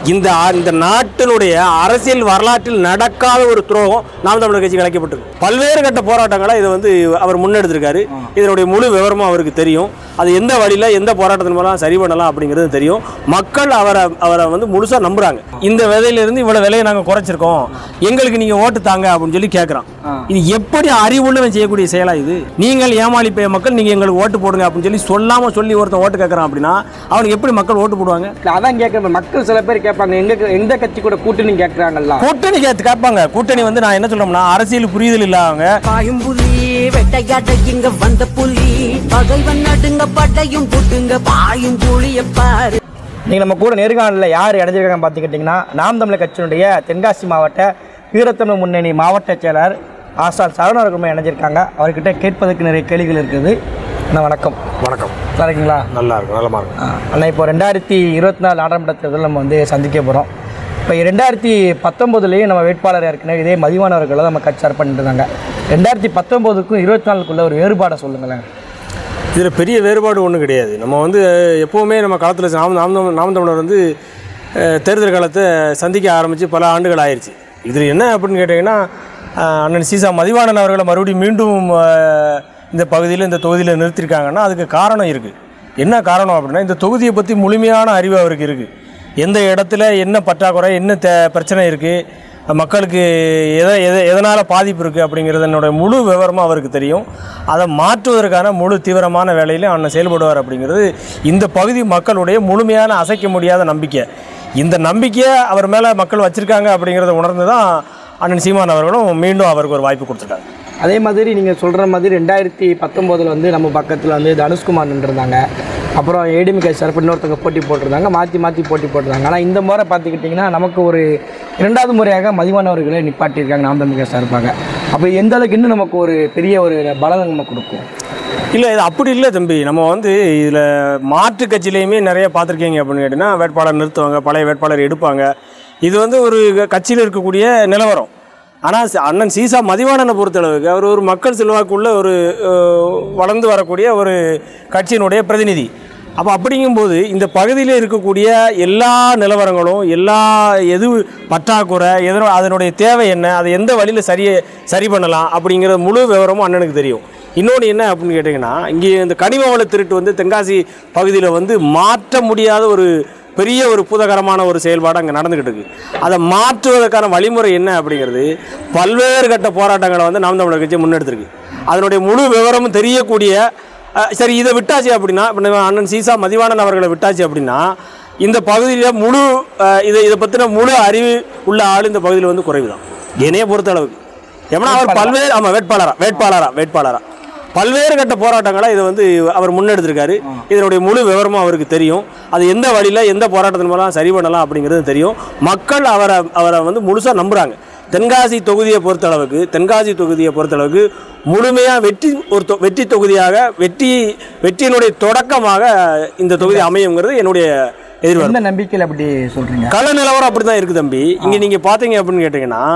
இந்த இந்த நாட்டினுடைய அரசியல் வரலாற்றில் நடக்காத ஒரு துரோகம் நாம் தமிழர் கட்சி அழைக்கப்பட்டிருக்கு பல்வேறு கட்ட போராட்டங்களை இதை வந்து அவர் முன்னெடுத்திருக்காரு இதனுடைய முழு விவரமும் அவருக்கு தெரியும் அது எந்த வழியில் எந்த போராட்டத்தின் மூலம் சரி பண்ணலாம் அப்படிங்கிறது தெரியும் மக்கள் அவரை அவரை வந்து முழுசாக நம்புறாங்க இந்த விதையிலிருந்து இவ்வளோ விலையை நாங்கள் குறைச்சிருக்கோம் எங்களுக்கு நீங்கள் ஓட்டு தாங்க அப்படின்னு சொல்லி கேட்குறான் இது எப்படி அறிவுள்ளவன் செய்யக்கூடிய செயலா இது நீங்கள் ஏமாளி பேய மக்கள் நீங்கள் எங்களுக்கு ஓட்டு போடுங்க அப்படின்னு சொல்லி சொல்லாமல் சொல்லி ஒருத்தன் ஓட்டு கேட்குறான் அப்படின்னா அவனுக்கு எப்படி மக்கள் ஓட்டு போடுவாங்க இல்ல, அதான் கேட்குறேன் மக்கள் சில பேர் கேட்பாங்க எங்க எந்த கட்சி கூட கூட்டணி கேட்குறாங்கல்ல கூட்டணி கேத்து கேட்பாங்க கூட்டணி வந்து நான் என்ன சொல்றோம்னா அரசியல் புரிதல் இல்லாதவங்க பாயும் புலி வேட்டையாட இங்க வந்த புலி பகைவன் நடுங்க பட்டையும் புட்டுங்க பாயும் புலிய பாரு நீங்கள் நம்ம கூட நேர்காணலில் யார் இணைஞ்சிருக்காங்க பார்த்துக்கிட்டிங்கன்னா நாம் தமிழர் கட்சியினுடைய தென்காசி மாவட்ட வீரத்தமிழ் முன்னணி மாவட்ட செயலர் ஆசான் சரவணகுமே இணைஞ்சிருக்காங்க அவர்கிட்ட கேட்பதற்கு நிறைய கேள்விகள் இருக்குது அண்ணா வணக்கம் வணக்கம் நல்லா இருக்கீங்களா நல்லா இருக்கும் நல்லமா இருக்கும் ஆ, அண்ணா இப்போ ரெண்டாயிரத்தி இருபத்தி நாலு நாடாளுமன்ற தேர்தல் நம்ம வந்து சந்திக்க போகிறோம் இப்போ ரெண்டாயிரத்தி பத்தொம்போதுலேயும் நம்ம வேட்பாளர் ஏற்கனவே இதே மதிவானவர்களை நம்ம கட்சி ஸ்டார்ட் பண்ணிட்டு இருந்தாங்க ரெண்டாயிரத்தி பத்தொம்போதுக்கும் இருபத்தி நாலுக்குள்ள ஒரு வேறுபாடை சொல்லுங்களேன் இதில் பெரிய வேறுபாடு ஒன்றும் கிடையாது நம்ம வந்து எப்போவுமே நம்ம காலத்தில் நாம் நாம் தமிழ் நாம் தமிழர் வந்து அஹ், தேர்தல் காலத்தை சந்திக்க ஆரம்பித்து பல ஆண்டுகள் ஆயிடுச்சு இதில் என்ன அப்படின்னு கேட்டிங்கன்னா அஹ், அண்ணன் சீசா மதிவாணன் அவர்களை மறுபடியும் மீண்டும் அஹ், இந்த பகுதியில் இந்த தொகுதியில் நிறுத்திருக்காங்கன்னா அதுக்கு காரணம் இருக்குது என்ன காரணம் அப்படின்னா இந்த தொகுதியை பற்றி முழுமையான அறிவு அவருக்கு இருக்குது எந்த இடத்துல என்ன பற்றாக்குறை என்ன தே பிரச்சனை இருக்குது மக்களுக்கு எதை எதை எதனால் பாதிப்பு இருக்குது அப்படிங்கிறதனோட முழு விவரமும் அவருக்கு தெரியும் அதை மாற்றுவதற்கான முழு தீவிரமான வேலையிலும் அண்ணன் செயல்படுவார் அப்படிங்கிறது இந்த பகுதி மக்களுடைய முழுமையான அசைக்க முடியாத நம்பிக்கை இந்த நம்பிக்கையை அவர் மேலே மக்கள் வச்சுருக்காங்க அப்படிங்கிறத உணர்ந்து தான் அண்ணன் சீமான் அவர்களும் மீண்டும் அவருக்கு ஒரு வாய்ப்பு கொடுத்துருக்காங்க அதே மாதிரி நீங்கள் சொல்கிற மாதிரி ரெண்டாயிரத்தி பத்தொம்போதில் வந்து நம்ம பக்கத்தில் வந்து தனுஷ்குமார் நின்றுருந்தாங்க அப்புறம் ஏடிஎம்கே சார்பு இன்னொருத்தங்க போட்டி போட்டிருந்தாங்க மாற்றி மாற்றி போட்டி போட்டிருந்தாங்க ஆனால் இந்த முறை பார்த்துக்கிட்டிங்கன்னா நமக்கு ஒரு இரண்டாவது முறையாக மதிவானவர்களை நிப்பாட்டியிருக்காங்க நாம் தமிழக சார்பாக அப்போ எந்த அளவுக்கு இன்னும் நமக்கு ஒரு பெரிய ஒரு பலம் நம்ம கொடுக்கும் இல்லை இது அப்படி இல்லை தம்பி நம்ம வந்து இதில் மாற்று கட்சியிலையுமே நிறைய பார்த்துருக்கீங்க அப்படின்னு கேட்டிங்கன்னா வேட்பாளர் நிறுத்துவாங்க பழைய வேட்பாளர் எடுப்பாங்க இது வந்து ஒரு கட்சியில் இருக்கக்கூடிய நிலவரம் ஆனால் அண்ணன் சீசா மதிவாணனை பொறுத்தளவுக்கு அவர் ஒரு மக்கள் செல்வாக்குள்ள ஒரு அஹ், வளர்ந்து வரக்கூடிய ஒரு கட்சியினுடைய பிரதிநிதி அப்போ அப்படிங்கும்போது இந்த பகுதியில் இருக்கக்கூடிய எல்லா நிலவரங்களும் எல்லா எது பற்றாக்குறை எதனோ அதனுடைய தேவை என்ன அதை எந்த வழியில் சரி சரி பண்ணலாம் அப்படிங்கிற முழு விவரமும் அண்ணனுக்கு தெரியும் இன்னொன்று என்ன அப்படின்னு கேட்டிங்கன்னா இங்கே இந்த கனிம வள திருட்டு வந்து தென்காசி பகுதியில் வந்து மாற்ற முடியாத ஒரு பெரிய ஒரு பூதகரமான ஒரு செயல்பாடு அங்கே நடந்துக்கிட்டு இருக்கு அதை மாற்றுவதற்கான வழிமுறை என்ன அப்படிங்கிறது பல்வேறு கட்ட போராட்டங்களை வந்து நாம் தமிழர் கட்சி முன்னெடுத்திருக்கு அதனுடைய முழு விவரமும் தெரியக்கூடிய அஹ், சரி இதை விட்டாச்சு அப்படின்னா இப்ப நம்ம அண்ணன் சீசா மதிவாணன் அவர்களை விட்டாச்சு அப்படின்னா இந்த பகுதியில் முழு அஹ், இதை இதை பற்றின முழு அறிவு உள்ள ஆள் இந்த பகுதியில் வந்து குறைவு தான் என்னைய பொறுத்த அளவுக்கு ஏன்னா அவர் பல்வேறு ஆமாம் வேட்பாளரா வேட்பாளரா வேட்பாளரா பல்வேறு கட்ட போராட்டங்களை இதை வந்து அவர் முன்னெடுத்திருக்காரு இதனுடைய முழு விவரமும் அவருக்கு தெரியும் அது எந்த வழியில் எந்த போராட்டத்தின் மூலம் சரி பண்ணலாம் அப்படிங்கிறது தெரியும் மக்கள் அவரை அவரை வந்து முழுசாக நம்புகிறாங்க தென்காசி தொகுதியை பொறுத்தளவுக்கு தென்காசி தொகுதியை பொறுத்தளவுக்கு முழுமையாக வெற்றி ஒரு தொ- வெற்றி தொகுதியாக வெற்றி வெற்றியினுடைய தொடக்கமாக இந்த தொகுதி அமையுங்கிறது என்னுடைய எதிர்பார்ப்பு எந்த நம்பிக்கையில் அப்படி சொல்கிறீங்க கள நிலவரம் அப்படி தான் இருக்குது தம்பி இங்கே நீங்கள் பார்த்தீங்க அப்படின்னு கேட்டிங்கன்னா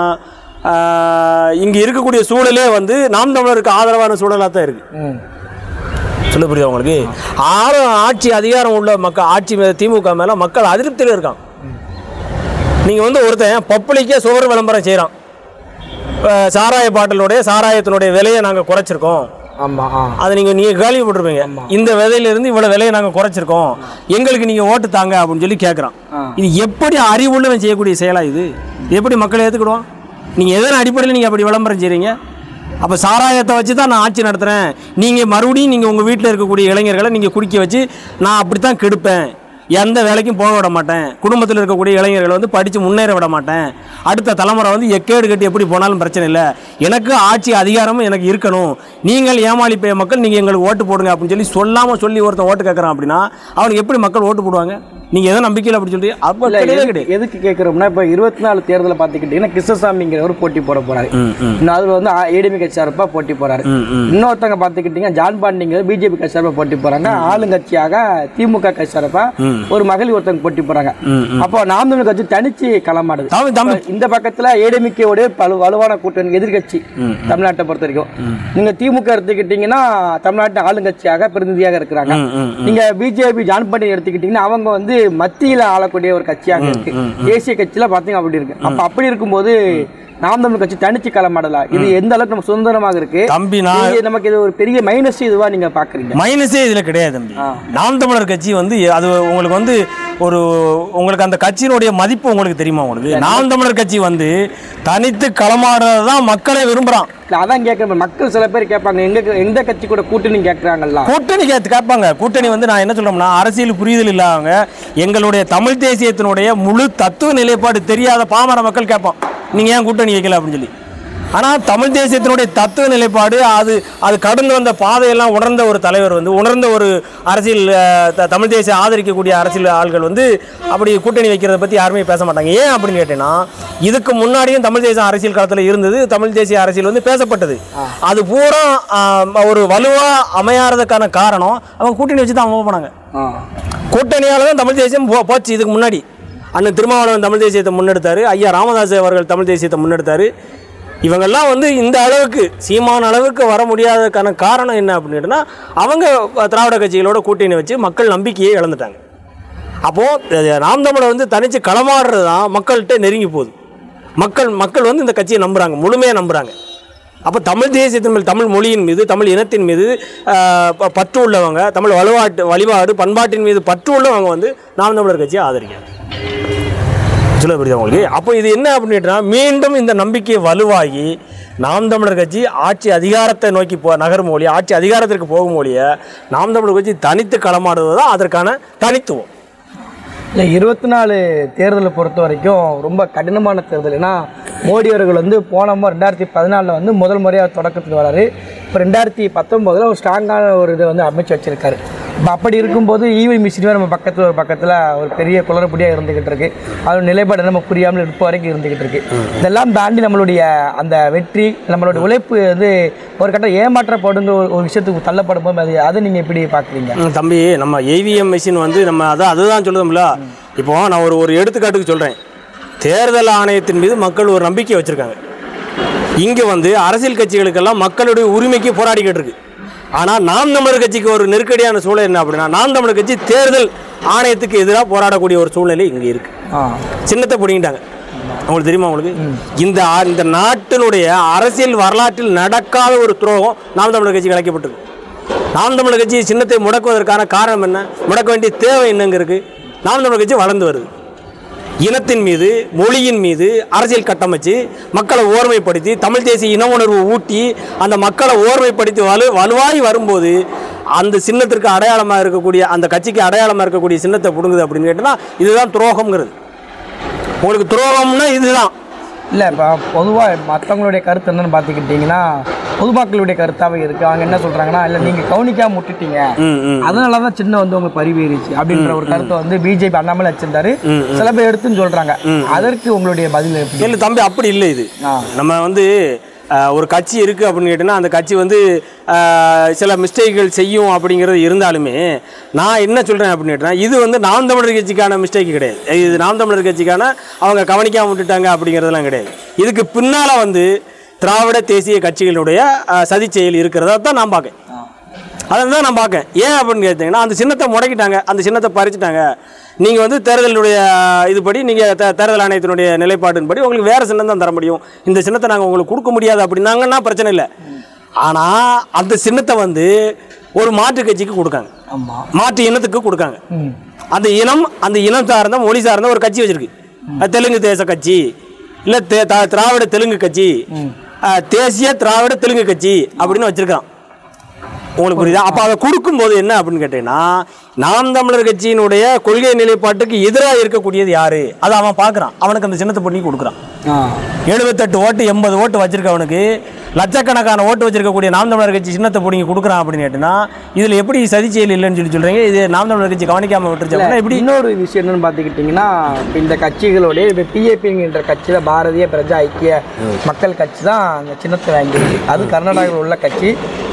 இங்கே இருக்கக்கூடிய சூழலே வந்து நாம் தமிழருக்கு ஆதரவான சூழலாக தான் இருக்குது ம் சொல்ல புரியுதா உங்களுக்கு ஆறு ஆட்சி அதிகாரம் உள்ள மக்கள் ஆட்சி மேல திமுக மேலே மக்கள் அதிருப்தியில் இருக்காங்க நீங்கள் வந்து ஒருத்தன் பப்ளிக்கே சுவர் விளம்பரம் செய்கிறான் சாராய பாட்டிலுடைய சாராயத்தினுடைய விலையை நாங்கள் குறைச்சிருக்கோம் ஆமாம் ஆ அதை நீங்கள் நீங்கள் கேள்விப்பட்டிருப்பீங்க இந்த விதையிலிருந்து இவ்வளோ விலையை நாங்கள் குறைச்சிருக்கோம் எங்களுக்கு நீங்கள் ஓட்டு தாங்க அப்படின்னு சொல்லி கேட்குறான் ஆ. இது எப்படி அறிவுள்ளவன் செய்யக்கூடிய செயலா இது இது எப்படி மக்கள் ஏற்றுக்கிடுவோம் நீங்கள் எதன் அடிப்படையில் நீங்கள் அப்படி விளம்பரம் செய்கிறீங்க அப்போ சாராயத்தை வச்சு தான் நான் ஆட்சி நடத்துகிறேன் நீங்கள் மறுபடியும் நீங்கள் உங்கள் வீட்டில் இருக்கக்கூடிய இளைஞர்களை நீங்கள் குடிக்க வச்சு நான் அப்படி தான் கெடுப்பேன் எந்த வேலைக்கும் போக விட மாட்டேன் குடும்பத்தில் இருக்கக்கூடிய இளைஞர்களை வந்து படித்து முன்னேற விட மாட்டேன் அடுத்த தலைமுறை வந்து எக்கேடு கட்டி எப்படி போனாலும் பிரச்சனை இல்லை எனக்கு ஆட்சி அதிகாரமும் எனக்கு இருக்கணும் நீங்கள் ஏமாளி பேய மக்கள் நீங்கள் எங்களுக்கு ஓட்டு போடுங்க அப்படின்னு சொல்லி சொல்லாமல் சொல்லி ஒருத்தன் ஓட்டு கேட்குறான் அப்படின்னா அவனுக்கு எப்படி மக்கள் ஓட்டு போடுவாங்க நீங்கள் எதை நம்பிக்கையில் அப்படி சொல்றீங்க அப்போ இல்ல, கிடையவே எதுக்கு- கிடையாது எதுக்கு கேட்குறோம்னா இப்போ இருபத்தி நாலு தேர்தலை பார்த்துக்கிட்டிங்கன்னா கிருஷ்ணசாமிங்கிறவர் போட்டி போட போறாரு ம், ம். இன்னும் அதில் வந்து ஏடிஎம் கட்சி சார்பாக போட்டி போறாரு ம், ம். இன்னொருத்தவங்க பார்த்துக்கிட்டிங்கன்னா ஜான் பாண்டிங்கிறது பிஜேபி கட்சி சார்பாக போட்டி போறாங்க ஆளுங்கட்சியாக திமுக கட்சி சார்பாக ஒரு மகளிர் ஒருத்தவங்க போட்டி போறாங்க அப்போ நாம் தமிழர் கட்சி தனிச்சு களமாடுது தமிழ் தமிழ் இந்த பக்கத்துல ஏடிமிக்கோட பல வலுவான கூட்டணி எதிர்க்கட்சி தமிழ்நாட்டை பொறுத்த வரைக்கும் நீங்க திமுக எடுத்துக்கிட்டீங்கன்னா தமிழ்நாட்டு ஆளுங்கட்சியாக பிரதிநிதியாக இருக்கிறாங்க நீங்க பிஜேபி ஜாயின் பண்ணி எடுத்துக்கிட்டீங்கன்னா அவங்க வந்து மத்தியில ஆளக்கூடிய ஒரு கட்சியாக இருக்கு தேசிய கட்சியில பாத்தீங்க அப்படி இருக்கு அப்ப அப்படி இருக்கும்போது நாம் தமிழ் கட்சி தனிச்சு களமாடலாம் இது எந்த அளவுக்கு நம்ம சுதந்திரமாக இருக்கு தம்பி நான் இது நமக்கு இது ஒரு பெரிய மைனஸ் இதுவா நீங்க பாக்குறீங்க மைனஸே இதில் கிடையாது தம்பி நாம் தமிழர் கட்சி வந்து அது உங்களுக்கு வந்து ஒரு உங்களுக்கு அந்த கட்சியினுடைய மதிப்பு உங்களுக்கு தெரியுமா உங்களுக்கு நாம் தமிழர் கட்சி வந்து தனித்து களமாடுறது தான் மக்களே விரும்புகிறான் இல்ல, அதான் கேட்கறேன் மக்கள் சில பேர் கேட்பாங்க எங்க எந்த கட்சி கூட கூட்டணி கேட்கறாங்கல்ல கூட்டணி கேட்டு கேட்பாங்க கூட்டணி வந்து நான் என்ன சொல்றோம்னா அரசியல் புரிதல் இல்லாதவங்க எங்களுடைய தமிழ் தேசியத்தினுடைய முழு தத்துவ நிலைப்பாடு தெரியாத பாமர மக்கள் கேட்பான் நீங்கள் ஏன் கூட்டணி வைக்கல அப்படின்னு சொல்லி ஆனால் தமிழ் தேசியத்தினுடைய தத்துவ நிலைப்பாடு அது அது கடந்து வந்த பாதையெல்லாம் உணர்ந்த ஒரு தலைவர் வந்து உணர்ந்த ஒரு அரசியல் அஹ், த- தமிழ் தேசிய ஆதரிக்கக்கூடிய அரசியல் ஆள்கள் வந்து அப்படி கூட்டணி வைக்கிறத பற்றி யாருமே பேச மாட்டாங்க ஏன் அப்படின்னு கேட்டேன்னா இதுக்கு முன்னாடியும் தமிழ் தேசிய அரசியல் களத்தில் இருந்தது தமிழ் தேசிய அரசியல் வந்து பேசப்பட்டது அது பூரா ஆஹ், ஒரு வலுவா அமையாததுக்கான காரணம் அவங்க கூட்டணி வச்சு தான் அவங்க போனாங்க கூட்டணியால தான் தமிழ் தேசியம் போ- போச்சு இதுக்கு முன்னாடி அண்ணன் திருமாவளவன் தமிழ் தேசியத்தை முன்னெடுத்தாரு ஐயா ராமதாஸ் அவர்கள் தமிழ் தேசியத்தை முன்னெடுத்தாரு இவங்கெல்லாம் வந்து இந்த அளவுக்கு சீமான அளவுக்கு வர முடியாததுக்கான காரணம் என்ன அப்படின்னா அவங்க திராவிட கட்சிகளோட கூட்டணி வச்சு மக்கள் நம்பிக்கையை இழந்துட்டாங்க அப்போது நாம் தமிழர் வந்து தனித்து களமாடுறது தான் மக்கள்கிட்ட நெருங்கி போகுது மக்கள் மக்கள் வந்து இந்த கட்சியை நம்புகிறாங்க முழுமையாக நம்புகிறாங்க அப்போ தமிழ் தேசியத்தின் மேல் தமிழ் மொழியின் மீது தமிழ் இனத்தின் மீது ஆஹ், ப- பற்று உள்ளவங்க தமிழ் வலுவாட்டு வழிபாடு பண்பாட்டின் மீது பற்று உள்ளவங்க வந்து நாம் தமிழர் கட்சியை ஆதரிக்கிறாங்க சொல்ல புரியுதா உங்களுக்கு அப்போ இது என்ன அப்படின்னா மீண்டும் இந்த நம்பிக்கை வலுவாகி நாம் தமிழர் கட்சி ஆட்சி அதிகாரத்தை நோக்கி போ நகரும் மொழி ஆட்சி அதிகாரத்திற்கு போகும் மொழிய நாம் தமிழர் கட்சி தனித்து களமாடுவது தான் அதற்கான தனித்துவம் இல்லை இருபத்தி நாலு தேர்தலை பொறுத்த வரைக்கும் ரொம்ப கடினமான தேர்தல் ஏன்னா மோடி அவர்கள் வந்து போன முறை ரெண்டாயிரத்தி பதினாலில் வந்து முதல் முறையாக தொடக்கத்துக்கு வராரு இப்போ ரெண்டாயிரத்தி பத்தொம்போதில் ஒரு ஸ்ட்ராங்கான ஒரு இதை வந்து அமைச்சு வச்சிருக்காரு இப்போ அப்படி இருக்கும்போது ஈவி மிஷினுமே நம்ம பக்கத்தில் ஒரு பக்கத்தில் ஒரு பெரிய குளறுபடியாக இருந்துக்கிட்டு இருக்கு அதோட நிலைப்பாடு நம்ம புரியாமல் இப்போ வரைக்கும் இருந்துக்கிட்டு இருக்கு இதெல்லாம் தாண்டி நம்மளுடைய அந்த வெற்றி நம்மளுடைய உழைப்பு வந்து ஒரு கட்டம் ஏமாற்றப்படுங்கிற ஒரு ஒரு விஷயத்துக்கு தள்ளப்படும் போது அது அதை நீங்கள் எப்படி பார்க்குறீங்க ம், தம்பி நம்ம ஏவிஎம் மிஷின் வந்து நம்ம அதான் அதுதான் சொல்லுதோம்ல இப்போ நான் ஒரு ஒரு எடுத்துக்காட்டுக்கு சொல்கிறேன் தேர்தல் ஆணையத்தின் மீது மக்கள் ஒரு நம்பிக்கை வச்சுருக்காங்க இங்கே வந்து அரசியல் கட்சிகளுக்கெல்லாம் மக்களுடைய உரிமைக்கு போராடிக்கிட்டு இருக்கு ஆனால் நாம் தமிழர் கட்சிக்கு ஒரு நெருக்கடியான சூழல் என்ன அப்படின்னா நாம் தமிழர் கட்சி தேர்தல் ஆணையத்துக்கு எதிராக போராடக்கூடிய ஒரு சூழ்நிலை இங்கே இருக்குது ஆ சின்னத்தை பிடிங்கிட்டாங்க உங்களுக்கு தெரியுமா உங்களுக்கு இந்த ஆ- இந்த நாட்டினுடைய அரசியல் வரலாற்றில் நடக்காத ஒரு துரோகம் நாம் தமிழர் கட்சிக்கு அழைக்கப்பட்டிருக்கு நாம் தமிழர் கட்சி சின்னத்தை முடக்குவதற்கான காரணம் என்ன முடக்க வேண்டிய தேவை என்னங்க இருக்கு நாம் தமிழர் கட்சி வளர்ந்து வருது இனத்தின் மீது மொழியின் மீது அரசியல் கட்டமைச்சு மக்களை ஓர்மைப்படுத்தி தமிழ் தேசிய இன உணர்வு ஊட்டி அந்த மக்களை ஓர்மைப்படுத்தி வலு வலுவாய் வரும்போது அந்த சின்னத்திற்கு அடையாளமாக இருக்கக்கூடிய அந்த கட்சிக்கு அடையாளமாக இருக்கக்கூடிய சின்னத்தை பிடுங்குது அப்படின்னு கேட்டோன்னா இதுதான் துரோகம்ங்கிறது உங்களுக்கு துரோகம்னா இதுதான் இல்லை இப்போ பொதுவாக மற்றவங்களுடைய கருத்து என்னன்னு பார்த்துக்கிட்டிங்கன்னா பொதுமக்களுடைய கருத்தாவே இருக்குது அவங்க என்ன சொல்கிறாங்கன்னா இல்லை நீங்கள் கவனிக்காம விட்டுட்டீங்க ம் ம் அதனால தான் சின்ன வந்து உங்களுக்கு பரிவேறிச்சு அப்படின்ற ஒரு கருத்தை வந்து பிஜேபி அண்ணாமலை வச்சிருந்தாரு சில பேர் எடுத்துன்னு சொல்கிறாங்க அதற்கு உங்களுடைய பதில் எப்படி இல்லை தம்பி அப்படி இல்லை இது ஆ. நம்ம வந்து அஹ், ஒரு கட்சி இருக்குது அப்படின்னு கேட்டோன்னா அந்த கட்சி வந்து அஹ், சில மிஸ்டேக்குகள் செய்யும் அப்படிங்கிறது இருந்தாலுமே நான் என்ன சொல்கிறேன் அப்படின்னு கேட்டேன்னா இது வந்து நாம் தமிழர் கட்சிக்கான மிஸ்டேக் கிடையாது இது நாம் தமிழர் கட்சிக்கான அவங்க கவனிக்காம விட்டுட்டாங்க அப்படிங்கிறதெல்லாம் கிடையாது இதுக்கு பின்னால் வந்து திராவிட தேசிய கட்சிகளுடைய அஹ், சதிச் செயல் இருக்கிறதா தான் நான் பார்க்கேன் அதை தான் நான் பார்க்கேன் ஏன் அப்படின்னு கேட்டிங்கன்னா அந்த சின்னத்தை முடக்கிட்டாங்க அந்த சின்னத்தை பறிச்சுட்டாங்க நீங்கள் வந்து தேர்தலுடைய இதுபடி நீங்கள் தே தேர்தல் ஆணையத்தினுடைய நிலைப்பாட்டின்படி உங்களுக்கு வேறு சின்னம் தான் தர முடியும் இந்த சின்னத்தை நாங்கள் உங்களுக்கு கொடுக்க முடியாது அப்படின்னாங்கன்னா பிரச்சனை இல்லை ஆனால் அந்த சின்னத்தை வந்து ஒரு மாற்று கட்சிக்கு கொடுக்காங்க ஆமாம் மாற்று இனத்துக்கு கொடுக்காங்க ம் அந்த இனம் அந்த இனம் சார்ந்த மொழி சார்ந்த ஒரு கட்சி வச்சிருக்கு அது தெலுங்கு தேச கட்சி இல்லை தே தா- திராவிட தெலுங்கு கட்சி அஹ், தேசிய திராவிட தெலுங்கு கட்சி அப்படின்னு வச்சிருக்கான் உங்களுக்கு புரியுதா அப்போ அதை கொடுக்கும்போது என்ன அப்படின்னு கேட்டீங்கன்னா நாம் தமிழர் கட்சியினுடைய கொள்கை நிலைப்பாட்டுக்கு எதிராக இருக்கக்கூடியது யாரு அதை அவன் பார்க்குறான் அவனுக்கு அந்த சின்னத்தை பண்ணி கொடுக்குறான் ஆ எழுபத்தெட்டு ஓட்டு எண்பது ஓட்டு வச்சிருக்கவனுக்கு லட்சக்கணக்கான ஓட்டு வச்சிருக்கக்கூடிய நாம் தமிழர் கட்சி சின்னத்தை பிடிங்கி கொடுக்குறான் அப்படின்னு கேட்டினா இதில் எப்படி சதி செயல் இல்லைன்னு சொல்லி சொல்கிறீங்க இது நாம் தமிழர் கட்சி கவனிக்காமல் விட்டுருச்சு அப்படின்னா எப்படி இன்னொரு விஷயம் என்னன்னு பார்த்துக்கிட்டிங்கன்னா இப்ப இந்த கட்சிகளுடைய இப்போ பிஏபிங்கிற கட்சியில் பாரதிய பிரஜா ஐக்கிய மக்கள் கட்சி தான் அந்த சின்னத்தை வாங்கியிருக்கு அது கர்நாடகாவில் உள்ள கட்சி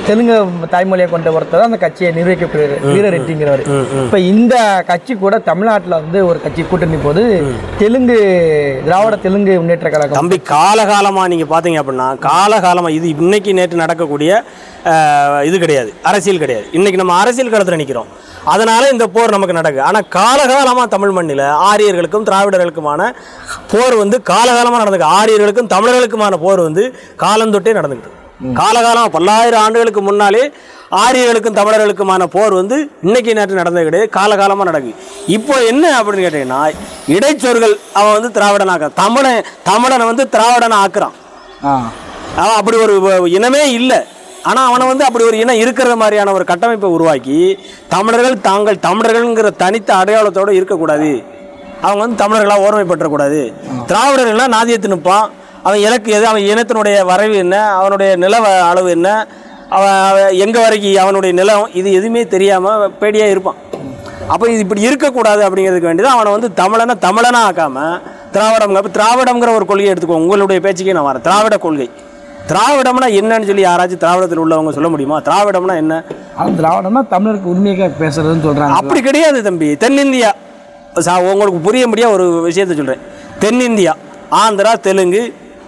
தெலுங்கு தாய்மொழியை கொண்ட ஒருத்தர் தான் அந்த கட்சியை நிர்வகிக்கப்படுறாரு வீர ரெட்டிங்கிறவர் இப்போ இந்த கட்சி கூட தமிழ்நாட்டில் வந்து ஒரு கட்சி கூட்டணி போது தெலுங்கு திராவிட தெலுங்கு முன்னேற்ற கழகம் தம்பி காலகாலமாக நீங்கள் பார்த்தீங்க அப்படின்னா காலகாலமாக இது இன்னைக்கு நேற்று நடக்கக்கூடிய அஹ், இது கிடையாது அரசியல் கிடையாது இன்னைக்கு நம்ம அரசியல் களத்தில் நிற்கிறோம் அதனால இந்த போர் நமக்கு நடக்குது ஆனால் காலகாலமாக தமிழ் மண்ணில் ஆரியர்களுக்கும் திராவிடர்களுக்குமான போர் வந்து காலகாலமாக நடந்துக்கு ஆரியர்களுக்கும் தமிழர்களுக்குமான போர் வந்து காலந்தொட்டே நடந்துக்கிட்டு காலகாலம் பல்லாயிரம் ஆண்டுகளுக்கு முன்னாலே ஆரியர்களுக்கும் தமிழர்களுக்குமான போர் வந்து இன்னைக்கு நேற்று நடந்தது கிடையாது காலகாலமாக நடக்குது இப்போ என்ன அப்படின்னு கேட்டீங்கன்னா இடைச்சொற்கள் அவன் வந்து திராவிடன் ஆக்க தமிழன் தமிழனை வந்து திராவிடனை ஆக்குறான் ஆ அவன் அப்படி ஒரு வ- இனமே இல்லை ஆனால் அவனை வந்து அப்படி ஒரு இனம் இருக்கிற மாதிரியான ஒரு கட்டமைப்பை உருவாக்கி தமிழர்கள் தாங்கள் தமிழர்கள்ங்கிற தனித்த அடையாளத்தோடு இருக்கக்கூடாது அவங்க வந்து தமிழர்களாக ஓர்மைப்பற்றக்கூடாது திராவிடர்கள்லாம் நாதியத்து நிற்பான் அவன் இலக்கு எது அவன் இனத்தினுடைய வரைவு என்ன அவனுடைய நில வ- அளவு என்ன அவன் அவன் எங்கே வரைக்கும் அவனுடைய நிலம் இது எதுவுமே தெரியாமல் பேடியாக இருப்பான் அப்போ இது இப்படி இருக்கக்கூடாது அப்படிங்கிறதுக்கு வேண்டி தான் அவனை வந்து தமிழனை தமிழனா ஆக்காமல் திராவிடம் அப்போ திராவிடம்ங்கிற ஒரு கொள்கையை எடுத்துக்கோ உங்களுடைய பேச்சுக்கே நான் வரேன் திராவிட கொள்கை திராவிடம்னா என்னன்னு சொல்லி யாராச்சும் திராவிடத்தில் உள்ளவங்க சொல்ல முடியுமா திராவிடம்னா என்ன ஆனால் திராவிடம்னா தமிழருக்கு உண்மையாக பேசுறதுன்னு சொல்கிறாங்க அப்படி கிடையாது தம்பி தென்னிந்தியா சா உங்களுக்கு புரிய முடியாத ஒரு விஷயத்த சொல்கிறேன் தென்னிந்தியா ஆந்திரா தெலுங்கு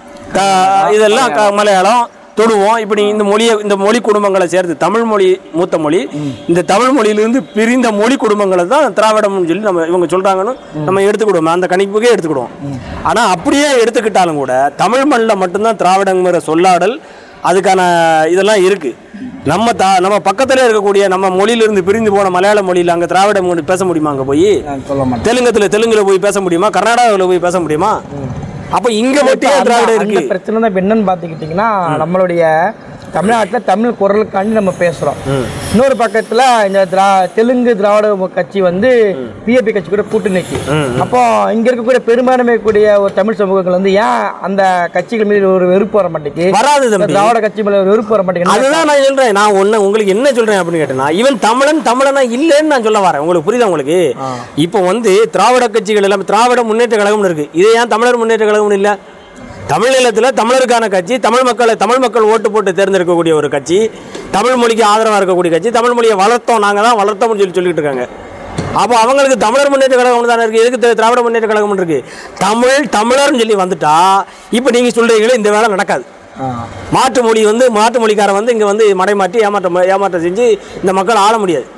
த இதெல்லாம் க- மலையாளம் தொடுவோம் இப்படி இந்த மொழியை இந்த மொழி குடும்பங்களை சேர்த்து தமிழ் மொழி மூத்த மொழி இந்த தமிழ் மொழியிலிருந்து பிரிந்த மொழி குடும்பங்களை தான் திராவிடம்னு சொல்லி நம்ம இவங்க சொல்கிறாங்கன்னு நம்ம எடுத்துக்கிடுவோம் அந்த கணிப்புக்கே எடுத்துக்கிடுவோம் ஆனால் அப்படியே எடுத்துக்கிட்டாலும் கூட தமிழ் மண்ணில் மட்டும்தான் திராவிடங்கிற சொல்லாடல் அதுக்கான இதெல்லாம் இருக்கு நம்ம த நம்ம பக்கத்துல இருக்கக்கூடிய நம்ம மொழியிலிருந்து பிரிந்து போன மலையாள மொழியில் அங்கே திராவிட மொழி பேச முடியுமா அங்கே போய் நான் சொல்ல மாட்டேன் தெலுங்குல தெலுங்குல போய் பேச முடியுமா கர்நாடகாவில் போய் பேச முடியுமா அப்போ இங்க மட்டும் ஏன் திராவிடம் அந்த இருக்கு பிரச்சனை தான் இப்போ என்னன்னு பார்த்துக்கிட்டிங்கன்னா நம்மளுடைய தமிழ்நாட்டில் தமிழ் குரலுக்காண்டி நம்ம பேசுகிறோம் இன்னொரு பக்கத்தில் இந்த திரா தெலுங்கு திராவிட கட்சி வந்து பிஏபி கட்சி கூட கூட்டணிக்கு அப்போ இங்கே இருக்கக்கூடிய பெரும்பான்மை கூடிய ஒரு தமிழ் சமூகங்கள் வந்து ஏன் அந்த கட்சிகள் மீது ஒரு வெறுப்பு வர மாட்டேங்குது வராது இந்த தம்பி திராவிட கட்சி மேலே ஒரு வெறுப்பு வர மாட்டேங்குது அதுதான் நான் சொல்றேன் நான் ஒண்ணு உங்களுக்கு என்ன சொல்றேன் அப்படின்னு கேட்டேன்னா இவன் தமிழன் தமிழனா இல்லைன்னு நான் சொல்ல வரேன் உங்களுக்கு புரியுதா உங்களுக்கு இப்போ வந்து திராவிட கட்சிகள் எல்லாம் திராவிட முன்னேற்ற கழகம்னு இருக்கு இது ஏன் தமிழர் முன்னேற்ற கழகம்னு இல்லை தமிழ் நிலத்தில் தமிழருக்கான கட்சி தமிழ் மக்களை தமிழ் மக்கள் ஓட்டு போட்டு தேர்ந்தெடுக்கக்கூடிய ஒரு கட்சி தமிழ் மொழிக்கு ஆதரவாக இருக்கக்கூடிய கட்சி தமிழ் மொழியை வளர்த்தோம் நாங்கள் தான் வளர்த்தோம்னு சொல்லி சொல்லிட்டு இருக்காங்க அப்போ அவங்களுக்கு தமிழர் முன்னேற்ற கழகம் தானே இருக்குது எதுக்கு தி- திராவிட முன்னேற்ற கழகம் இருக்கு தமிழ் தமிழர்னு சொல்லி வந்துட்டா இப்போ நீங்கள் சொல்றீங்களே இந்த வேலை நடக்காது மாற்று மொழி வந்து மாற்று மொழிக்காரன் வந்து இங்கே வந்து மடைமாற்றி ஏமாற்றம் ஏமாற்றம் செஞ்சு இந்த மக்கள் ஆள முடியாது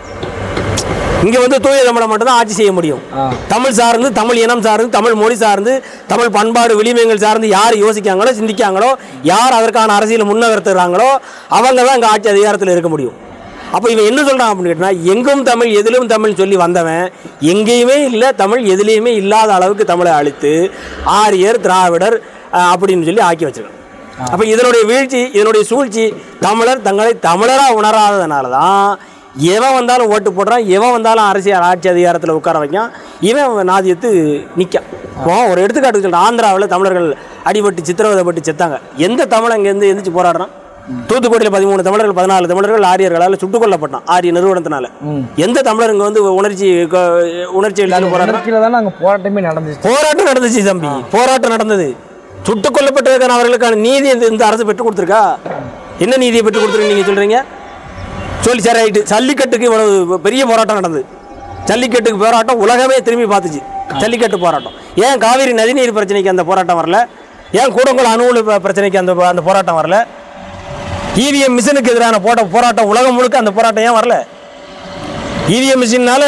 இங்கே வந்து தூய தமிழை மட்டும்தான் ஆட்சி செய்ய முடியும் தமிழ் சார்ந்து தமிழ் இனம் சார்ந்து தமிழ் மொழி சார்ந்து தமிழ் பண்பாடு விளிமயங்கள் சார்ந்து யார் யோசிக்காங்களோ சிந்திக்காங்களோ யார் அதற்கான அரசியல் முன்னகர்த்துறாங்களோ அவங்க தான் இங்கே ஆட்சி அதிகாரத்தில் இருக்க முடியும் அப்போ இவன் என்ன சொல்கிறான் அப்படின்னு கேட்டினா எங்கும் தமிழ் எதிலும் தமிழ் சொல்லி வந்தவன் எங்கேயுமே இல்லை தமிழ் எதுலேயுமே இல்லாத அளவுக்கு தமிழை அழித்து ஆரியர் திராவிடர் அஹ், அப்படின்னு சொல்லி ஆக்கி வச்சிருக்கான் அப்போ இதனுடைய வீழ்ச்சி இதனுடைய சூழ்ச்சி தமிழர் தங்களை தமிழராக உணராததுனால தான் எவன் வந்தாலும் ஓட்டு போடுறான் எவன் வந்தாலும் அரசியல் ஆட்சி அதிகாரத்தில் உட்கார வைக்கான் இவன் நாதியத்து நிற்கான் இப்போ ஒரு எடுத்துக்காட்டு சொல்கிறேன் ஆந்திராவில் தமிழர்கள் அடிபட்டு சித்திரவதைப்பட்டு செத்தாங்க எந்த தமிழன் இங்கேருந்து எந்திரிச்சு போராடுறான் தூத்துக்குடியில் பதிமூணு தமிழர்கள் பதினாலு தமிழர்கள் ஆரியர்களால் சுட்டுக் கொல்லப்பட்டான் ஆரிய நிறுவனத்தினால எந்த தமிழர் இங்கே வந்து உணர்ச்சி க- உணர்ச்சி எழுந்து போராடுறான் உணர்ச்சியில் தான் நாங்கள் போராட்டமே நடந்துச்சு போராட்டம் நடந்துச்சு தம்பி போராட்டம் நடந்தது சுட்டுக் கொல்லப்பட்டதுக்கான அவர்களுக்கான நீதி இந்த இந்த அரசு பெற்றுக் கொடுத்துருக்கா என்ன நீதியை பெற்றுக் கொடுத்துருக்கு நீங்க சொல்றீங்க சொல்லி சரி ரைட்டு ஜல்லிக்கட்டுக்கு இவ்வளவு பெரிய போராட்டம் நடந்தது ஜல்லிக்கட்டுக்கு போராட்டம் உலகமே திரும்பி பார்த்துச்சு ஜல்லிக்கட்டு போராட்டம் ஏன் காவிரி நதிநீர் பிரச்சனைக்கு அந்த போராட்டம் வரல ஏன் கூடங்குளம் அணுகுல ப- பிரச்சனைக்கு அந்த அந்த போராட்டம் வரல இவிஎம் மிஷினுக்கு எதிரான போட்ட போராட்டம் உலகம் முழுக்க அந்த போராட்டம் ஏன் வரல இவிஎம் மிஷினால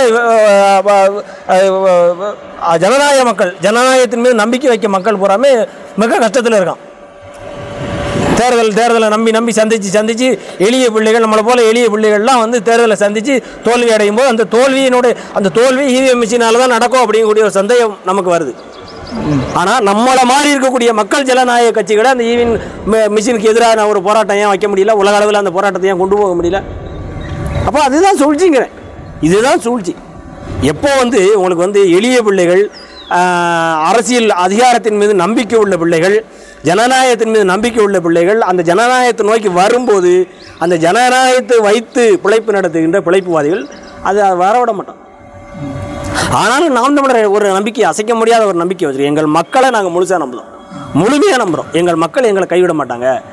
ஜனநாயக மக்கள் ஜனநாயகத்தின் மீது நம்பிக்கை வைக்க மக்கள் பூராமே மிக கஷ்டத்தில் இருக்கான் தேர்தல் தேர்தலை நம்பி நம்பி சந்திச்சு சந்திச்சு எளிய பிள்ளைகள் நம்மளை போல எளிய பிள்ளைகள்லாம் வந்து தேர்தலை சந்திச்சு தோல்வி அடையும் போது அந்த தோல்வியினுடைய அந்த தோல்வி இவிஎம் மிஷினால தான் நடக்கும் அப்படிங்கக்கூடிய ஒரு சந்தேகம் நமக்கு வருது ஆனால் நம்மளை மாதிரி இருக்கக்கூடிய மக்கள் ஜனநாயக கட்சிகளை அந்த ஈவின் மிஷினுக்கு எதிரான ஒரு போராட்டம் ஏன் வைக்க முடியல உலக அளவில் அந்த போராட்டத்தை ஏன் கொண்டு போக முடியல அப்போ அதுதான் சூழ்ச்சிங்கிறேன் இதுதான் சூழ்ச்சி எப்போ வந்து உங்களுக்கு வந்து எளிய பிள்ளைகள் ஆஹ், அரசியல் அதிகாரத்தின் மீது நம்பிக்கை உள்ள பிள்ளைகள் ஜனநாயகத்தின் மீது நம்பிக்கை உள்ள பிள்ளைகள் அந்த ஜனநாயகத்தை நோக்கி வரும்போது அந்த ஜனநாயகத்தை வைத்து பிழைப்பு நடத்துகின்ற பிழைப்புவாதிகள் அதை வரவிட மாட்டோம் ஆனாலும் நாம் தமிழர் ஒரு நம்பிக்கை அசைக்க முடியாத ஒரு நம்பிக்கை வச்சிருக்கோம் எங்கள் மக்களை நாங்கள் முழுசாக நம்புகிறோம் முழுமையாக நம்புகிறோம் எங்கள் மக்கள் எங்களை கைவிட மாட்டாங்க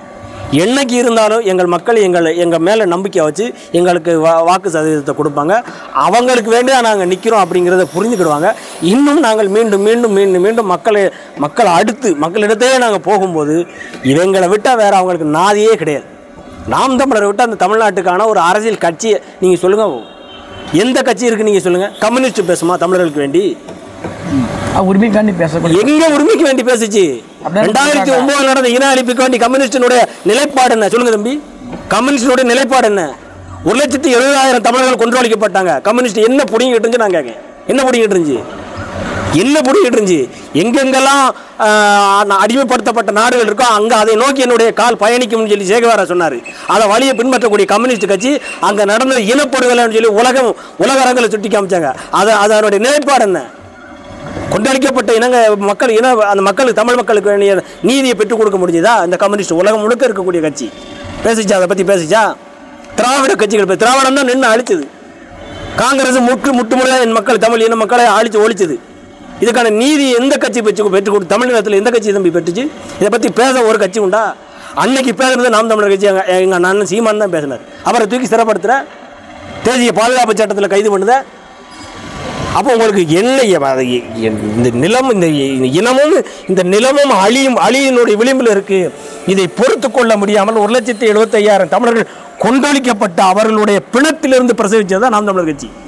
என்னைக்கு இருந்தாலும் எங்கள் மக்கள் எங்கள் எங்கள் மேலே நம்பிக்கை வச்சு எங்களுக்கு வா வாக்கு சதவீதத்தை கொடுப்பாங்க அவங்களுக்கு வேண்டிய நாங்கள் நிற்கிறோம் அப்படிங்கிறத புரிஞ்சுக்கிடுவாங்க இன்னும் நாங்கள் மீண்டும் மீண்டும் மீண்டும் மீண்டும் மக்களை மக்களை அடுத்து மக்களிடத்தே நாங்கள் போகும்போது இவங்களை விட்டால் வேறு அவங்களுக்கு நாதியே கிடையாது நாம் தமிழரை விட்டு அந்த தமிழ்நாட்டுக்கான ஒரு அரசியல் கட்சியை நீங்கள் சொல்லுங்கள் எந்த கட்சி இருக்குது நீங்கள் சொல்லுங்கள் கம்யூனிஸ்ட் பேசுமா தமிழர்களுக்கு வேண்டி அஹ் உரிமைக்காண்டி பேசக்கூடிய எங்க உரிமைக்கு வேண்டி பேசுச்சு அப்படியே ரெண்டாயிரத்தி சொல்றாங்க. ஒன்பதுல நடந்த இன அழிப்புக்கு வேண்டி கம்யூனிஸ்டினுடைய நிலைப்பாடு என்ன சொல்லுங்க தம்பி கம்யூனிஸ்டினுடைய நிலைப்பாடு என்ன ஒரு லட்சத்தி எழுபதாயிரம் தமிழர்கள் கொன்றொழிக்கப்பட்டாங்க கம்யூனிஸ்ட் என்ன புடிங்கிட்டு இருந்துச்சு நான் கேட்கேன் என்ன புடிங்கிட்டு இருந்துச்சு என்ன புடிங்கிட்டு இருந்துச்சு எங்கெங்கெல்லாம் ஆஹ், நா- அடிமைப்படுத்தப்பட்ட நாடுகள் இருக்கோ அங்க அதை நோக்கி என்னுடைய கால் பயணிக்கும்னு சொல்லி சேகவாரா சொன்னாரு அதை வழியை பின்பற்றக்கூடிய கம்யூனிஸ்ட் கட்சி அங்க நடந்தது இனப்படுகொலைன்னு சொல்லி உலகம் உலக அரங்களை சுட்டி காமிச்சாங்க அது அதனுடைய நிலைப்பாடு என்ன கொந்தளிக்கப்பட்ட இனங்க மக்கள் இன அந்த மக்களுக்கு தமிழ் மக்களுக்கு வேண்டிய நீதியை பெற்றுக் கொடுக்க முடிஞ்சதா இந்த கம்யூனிஸ்ட் உலகம் முழுக்க இருக்கக்கூடிய கட்சி பேசிச்சா அதை பற்றி பேசிச்சா திராவிட கட்சிகள் பே- திராவிடம் தான் நின்று அழிச்சது காங்கிரஸ் முற்று முட்டுமுறையாக என் மக்கள் தமிழ் இன மக்களை அழிச்சு ஒழிச்சது இதுக்கான நீதி எந்த கட்சி பெற்று பெற்றுக் கொடு தமிழகத்தில் எந்த கட்சி தம்பி பெற்றுச்சு இதை பற்றி பேச ஒரு கட்சி உண்டா அன்னைக்கு பேசுறது நாம் தமிழர் கட்சி எங்கள் எங்கள் அண்ணன் சீமான் தான் பேசினார் அவரை தூக்கி சிறப்படுத்துகிற தேசிய பாதுகாப்பு சட்டத்தில் கைது பண்ணுத அப்போ உங்களுக்கு என்ன அது இந்த நிலம் இந்த இனமும் இந்த நிலமும் அழியும் அழியினுடைய விளிம்பில் இருக்கு இதை பொறுத்து கொள்ள முடியாமல் ஒரு லட்சத்தி எழுபத்தையாயிரம் தமிழர்கள் கொண்டொழிக்கப்பட்ட அவர்களுடைய பிணத்திலிருந்து பிரசவிச்சது தான் நாம் தமிழர் கட்சி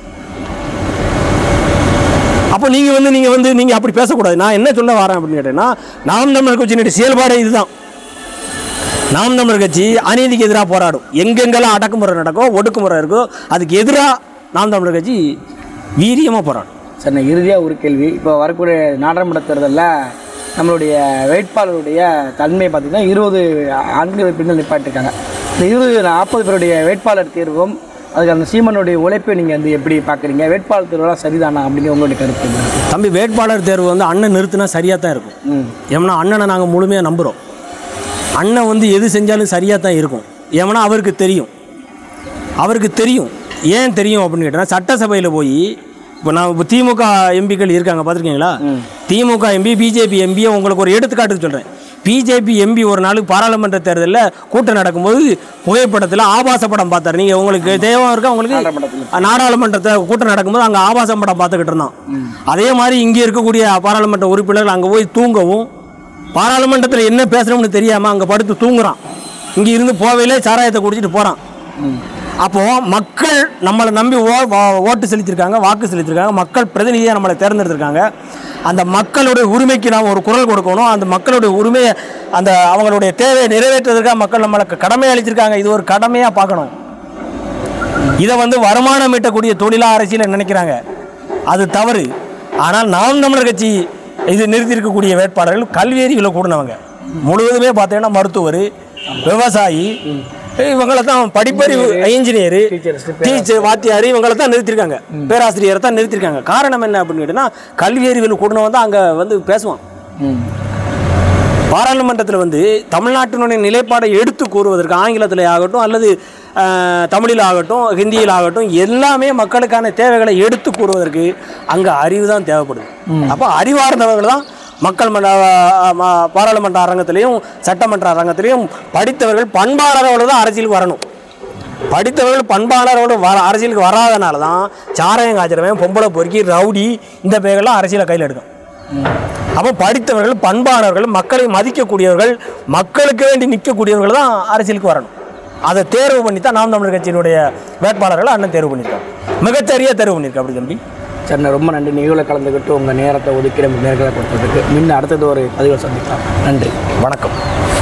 அப்போ நீங்கள் வந்து நீங்கள் வந்து நீங்கள் அப்படி பேசக்கூடாது நான் என்ன சொல்ல வரேன் அப்படின்னு கேட்டேன்னா நாம் தமிழர் கட்சியினுடைய செயல்பாடே இதுதான் நாம் தமிழர் கட்சி அநீதிக்கு எதிராக போராடும் எங்கெங்கெல்லாம் அடக்குமுறை நடக்கும் ஒடுக்குமுறை இருக்கோ அதுக்கு எதிராக நாம் தமிழர் கட்சி வீரியமாக போராடும் சார் நான் இறுதியாக ஒரு கேள்வி இப்போ வரக்கூடிய நாடாளுமன்ற தேர்தலில் நம்மளுடைய வேட்பாளருடைய தன்மை பார்த்தீங்கன்னா இருபது ஆண்கள் பெண்கள் நிப்பாட்டிருக்காங்க இந்த இருபது நாற்பது பேருடைய வேட்பாளர் தேர்வும் அதுக்கு அந்த சீமனுடைய உழைப்பை நீங்கள் வந்து எப்படி பார்க்குறீங்க வேட்பாளர் தேர்வுலாம் சரிதானா அப்படிங்கிற உங்களுடைய கருத்து என்ன? தம்பி வேட்பாளர் தேர்வு வந்து அண்ணன் நிறுத்தினா சரியாக தான் இருக்கும் ம் ஏன்னா அண்ணனை நாங்கள் முழுமையாக நம்புகிறோம் அண்ணன் வந்து எது செஞ்சாலும் சரியாக தான் இருக்கும் ஏன்னா அவருக்கு தெரியும் அவருக்கு தெரியும் ஏன் தெரியும் அப்படின்னு கேட்டால் சட்டசபையில் போய் இப்போ நான் இப்போ திமுக எம்பிக்கள் இருக்காங்க பார்த்துருக்கீங்களா திமுக எம்பி பிஜேபி எம்பியை உங்களுக்கு ஒரு எடுத்துக்காட்டுக்கு சொல்கிறேன் பிஜேபி எம்பி ஒரு நாளுக்கு பாராளுமன்ற தேர்தலில் கூட்டம் நடக்கும்போது புகைப்படத்தில் ஆபாச படம் பார்த்தாரு நீங்கள் உங்களுக்கு தேவம் இருக்கா உங்களுக்கு நாடாளுமன்றத்தை கூட்டம் நடக்கும்போது அங்கே ஆபாச படம் பார்த்துக்கிட்டு இருந்தோம் அதே மாதிரி இங்கே இருக்கக்கூடிய பாராளுமன்ற உறுப்பினர்கள் அங்கே போய் தூங்கவும் பாராளுமன்றத்தில் என்ன பேசுகிறோம்னு தெரியாமல் அங்கே படுத்து தூங்குறான் இங்கே இருந்து போவையிலே சாராயத்தை குடிச்சிட்டு போகிறான் அப்போ மக்கள் நம்மளை நம்பி ஓ வா- ஓட்டு செலுத்தியிருக்காங்க வாக்கு செலுத்தியிருக்காங்க மக்கள் பிரதிநிதியாக நம்மளை தேர்ந்தெடுத்திருக்காங்க அந்த மக்களுடைய உரிமைக்கு நாம் ஒரு குரல் கொடுக்கணும் அந்த மக்களுடைய உரிமையை அந்த அவங்களுடைய தேவையை நிறைவேற்றுவதற்காக மக்கள் நம்மளுக்கு கடமை அளிச்சிருக்காங்க இது ஒரு கடமையாக பார்க்கணும் இதை வந்து வருமானம் ஈட்டக்கூடிய தொழிலா அரசியல் நினைக்கிறாங்க அது தவறு ஆனால் நாம் தமிழர் கட்சி இது நிறுத்தியிருக்கக்கூடிய வேட்பாளர்கள் கல்வியறிவில் கூடினவங்க முழுவதுமே பார்த்தீங்கன்னா மருத்துவர் விவசாயி இவங்களை தான் படிப்பறிவு இன்ஜினியரு Teachers, டீச்சர் வாத்தியார் இவங்களை தான் நிறுத்திருக்காங்க பேராசிரியரை தான் நிறுத்திருக்காங்க காரணம் என்ன அப்படின்னு கேட்டீங்கன்னா கல்வி அறிவில் கூடினவன் தான் அங்கே வந்து பேசுவான் ம் பாராளுமன்றத்தில் வந்து தமிழ்நாட்டினுடைய நிலைப்பாடை எடுத்து கூறுவதற்கு ஆங்கிலத்தில் ஆகட்டும் அல்லது அஹ், தமிழில் ஆகட்டும் ஹிந்தியில் ஆகட்டும் எல்லாமே மக்களுக்கான தேவைகளை எடுத்து கூறுவதற்கு அங்கே அறிவு தான் தேவைப்படுது அப்போ அறிவார்ந்தவர்கள் தான் மக்கள் மன்ற அஹ், ம- பாராளுமன்ற அரங்கத்திலையும் சட்டமன்ற அரங்கத்திலையும் படித்தவர்கள் பண்பாளரோடு தான் அரசியலுக்கு வரணும் படித்தவர்கள் பண்பாளரோடு வர அரசியலுக்கு வராதனால தான் சாராயம் காய்ச்சறவன் பொம்பளை பொறுக்கி ரவுடி இந்த பேர்கள்லாம் அரசியலை கையில் எடுக்கும் அப்போ படித்தவர்கள் பண்பாளர்கள் மக்களை மதிக்கக்கூடியவர்கள் மக்களுக்கு வேண்டி நிற்கக்கூடியவர்கள் தான் அரசியலுக்கு வரணும் அதை தேர்வு பண்ணி தான் நாம் தமிழர் கட்சியினுடைய வேட்பாளர்களை அண்ணன் தேர்வு பண்ணியிருக்காங்க மிகச்சரியாக தேர்வு பண்ணியிருக்கா அப்படி தம்பி சரிண்ணா ரொம்ப நன்றி நிகழ்வில் கலந்துக்கிட்டு உங்கள் நேரத்தை ஒதுக்கி நம்ம நேர்களை கொடுத்ததுக்கு முன்ன அடுத்தது ஒரு பதிவில் சந்திக்கலாம் நன்றி வணக்கம்